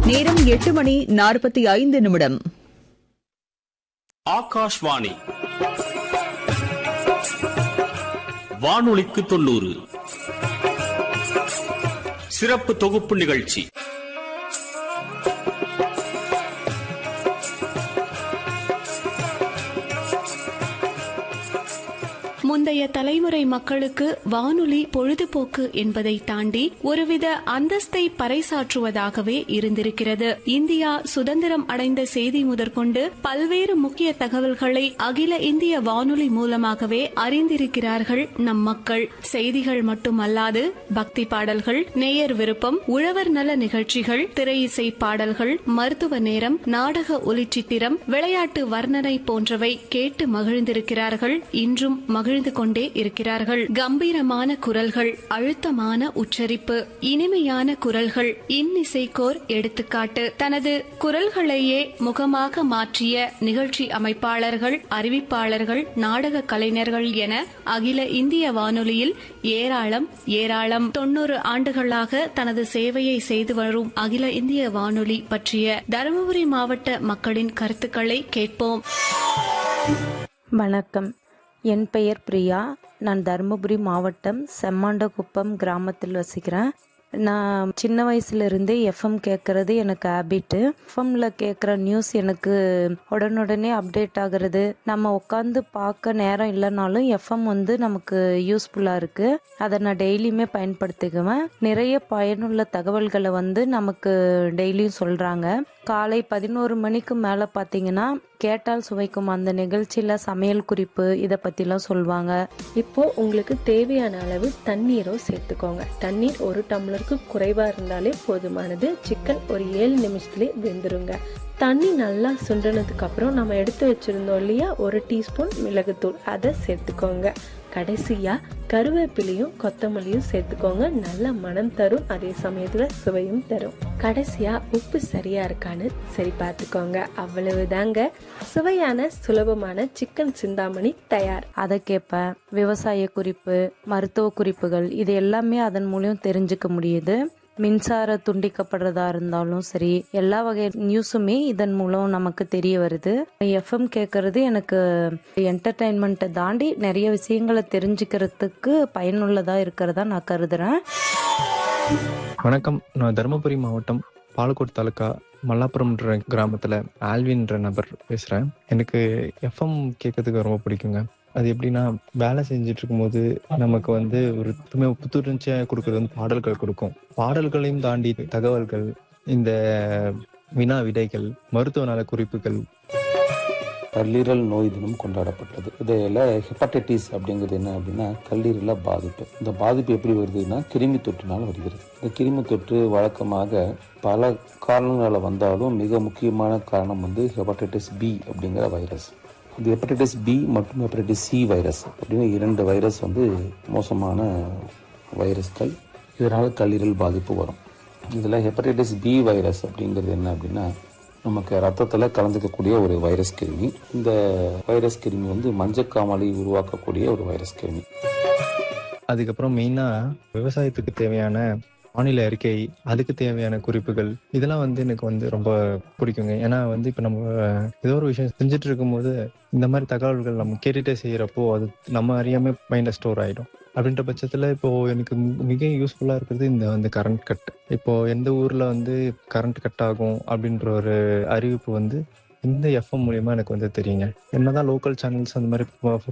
நேரம் எட்டு மணி நாற்பத்தி ஐந்து நிமிடம் ஆகாஷ்வாணி வானொலிக்கு தொண்ணூறு சிறப்பு தொகுப்பு நிகழ்ச்சி முந்தைய தலைமுறை மக்களுக்கு வானொலி பொழுதுபோக்கு என்பதை தாண்டி ஒருவித அந்தஸ்தை பறைசாற்றுவதாகவே இருந்திருக்கிறது இந்தியா சுதந்திரம் அடைந்த செய்தி முதற்கொண்டு பல்வேறு முக்கிய தகவல்களை அகில இந்திய வானொலி மூலமாகவே அறிந்திருக்கிறார்கள் நம் மக்கள் செய்திகள் மட்டுமல்லாது பக்தி பாடல்கள் நேயர் விருப்பம் உழவர் நல நிகழ்ச்சிகள் திரையிசை பாடல்கள் மருத்துவ நேரம் நாடக ஒலிச்சித்திரம் விளையாட்டு வர்ணனை போன்றவை கேட்டு மகிழ்ந்திருக்கிறார்கள் இன்றும் மகிழ்ந்து கொண்டே இருக்கிறார்கள் கம்பீரமான குரல்கள் அழுத்தமான உச்சரிப்பு இனிமையான குரல்கள் இன்னிசைக்கோர் எடுத்துக்காட்டு தனது குரல்களையே முகமாக மாற்றிய நிகழ்ச்சி அமைப்பாளர்கள் அறிவிப்பாளர்கள் நாடக கலைஞர்கள் என அகில இந்திய வானொலியில் ஏராளம் ஏராளம் தொன்னூறு ஆண்டுகளாக தனது சேவையை செய்து வரும் அகில இந்திய வானொலி பற்றிய தருமபுரி மாவட்ட மக்களின் கருத்துக்களை கேட்போம் வணக்கம் என் பெயர் பிரியா நான் தருமபுரி மாவட்டம் செம்மாண்டகுப்பம் கிராமத்தில் வசிக்கிறேன் நான் சின்ன வயசுலேருந்தே எஃப்எம் கேட்குறது எனக்கு ஹேபிட்டு எஃப்எம்ல கேட்குற நியூஸ் எனக்கு உடனுடனே அப்டேட் ஆகுறது நம்ம உட்காந்து பார்க்க நேரம் இல்லைனாலும் எஃப்எம் வந்து நமக்கு யூஸ்ஃபுல்லாக இருக்குது அதை நான் டெய்லியுமே பயன்படுத்திக்குவேன் நிறைய பயனுள்ள தகவல்களை வந்து நமக்கு டெய்லியும் சொல்கிறாங்க காலை பதினோரு மணிக்கு மேலே பார்த்தீங்கன்னா கேட்டால் சுவைக்கும் அந்த நிகழ்ச்சியில் சமையல் குறிப்பு இதை பற்றிலாம் சொல்லுவாங்க இப்போ உங்களுக்கு தேவையான அளவு தண்ணீரும் சேர்த்துக்கோங்க தண்ணீர் ஒரு டம்ளருக்கு குறைவா இருந்தாலே போதுமானது சிக்கன் ஒரு ஏழு நிமிஷத்துலேயே வெந்துருங்க தண்ணி நல்லா சுண்டினதுக்கு அப்புறம் நம்ம எடுத்து வச்சிருந்தோம் இல்லையா ஒரு டீஸ்பூன் மிளகுத்தூள் அதை சேர்த்துக்கோங்க கடைசியா கருவேப்பிலையும் கொத்தமல்லியும் சேர்த்துக்கோங்க நல்ல மனம் தரும் அதே சமயத்துல சுவையும் தரும் கடைசியா உப்பு சரியா இருக்கான்னு சரி பார்த்துக்கோங்க அவ்வளவுதாங்க சுவையான சுலபமான சிக்கன் சிந்தாமணி தயார் அதை கேட்பேன் விவசாய குறிப்பு மருத்துவ குறிப்புகள் இது எல்லாமே அதன் மூலியம் தெரிஞ்சுக்க முடியுது மின்சார துண்டிக்கப்படுறதா இருந்தாலும் சரி எல்லா வகை நியூஸுமே இதன் மூலம் நமக்கு தெரிய வருது எஃப்எம் கேட்கறது எனக்கு என்டர்டைன்மெண்ட்டை தாண்டி நிறைய விஷயங்களை தெரிஞ்சுக்கிறதுக்கு பயனுள்ளதா இருக்கிறதா நான் கருதுறேன் வணக்கம் நான் தருமபுரி மாவட்டம் பாலக்கோட் தாலுக்கா மல்லாப்புரம்ன்ற கிராமத்துல ஆல்வின்ற நபர் பேசுறேன் எனக்கு எஃப்எம் கேட்கறதுக்கு ரொம்ப பிடிக்குங்க அது எப்படின்னா வேலை செஞ்சுட்டு இருக்கும்போது நமக்கு வந்து ஒரு புத்துமை புத்துணர்ச்சியா கொடுக்கறது வந்து பாடல்கள் கொடுக்கும் பாடல்களையும் தாண்டி தகவல்கள் இந்த வினா விடைகள் மருத்துவ நல குறிப்புகள் கல்லீரல் நோய் தினம் கொண்டாடப்பட்டது இதில் ஹெப்படைட்டிஸ் அப்படிங்கிறது என்ன அப்படின்னா கல்லீரல பாதிப்பு இந்த பாதிப்பு எப்படி வருதுன்னா கிருமி தொற்றினால் வருகிறது இந்த கிருமி தொற்று வழக்கமாக பல காரணங்களால் வந்தாலும் மிக முக்கியமான காரணம் வந்து ஹெப்படைட்டிஸ் பி அப்படிங்கிற வைரஸ் இந்த ஹெப்படைட்டிஸ் பி மற்றும் ஹெப்படைட்டிஸ் சி வைரஸ் அப்படின்னு இரண்டு வைரஸ் வந்து மோசமான வைரஸ்கள் இதனால் கல்லீரல் பாதிப்பு வரும் இதில் ஹெப்படைட்டிஸ் பி வைரஸ் அப்படிங்கிறது என்ன அப்படின்னா நமக்கு ரத்தத்தில் கலந்துக்கக்கூடிய ஒரு வைரஸ் கிருமி இந்த வைரஸ் கிருமி வந்து மஞ்சக்காமலை உருவாக்கக்கூடிய ஒரு வைரஸ் கிருமி அதுக்கப்புறம் மெயினா விவசாயத்துக்கு தேவையான வானிலை அறிக்கை அதுக்கு தேவையான குறிப்புகள் இதெல்லாம் வந்து எனக்கு வந்து ரொம்ப பிடிக்குங்க ஏன்னா வந்து இப்போ நம்ம ஏதோ ஒரு விஷயம் செஞ்சுட்டு இருக்கும்போது இந்த மாதிரி தகவல்கள் நம்ம கேட்டுட்டே செய்யறப்போ அது நம்ம அறியாம மைண்ட்ல ஸ்டோர் ஆயிடும் அப்படின்ற பட்சத்துல இப்போ எனக்கு மி- மிக யூஸ்ஃபுல்லா இருக்கிறது இந்த வந்து கரண்ட் கட் இப்போ எந்த ஊர்ல வந்து கரண்ட் கட் ஆகும் அப்படின்ற ஒரு அறிவிப்பு வந்து இந்த எஃப்எம் மூலியமா எனக்கு வந்து தெரியுங்க என்னதான் லோக்கல் சேனல்ஸ் அந்த மாதிரி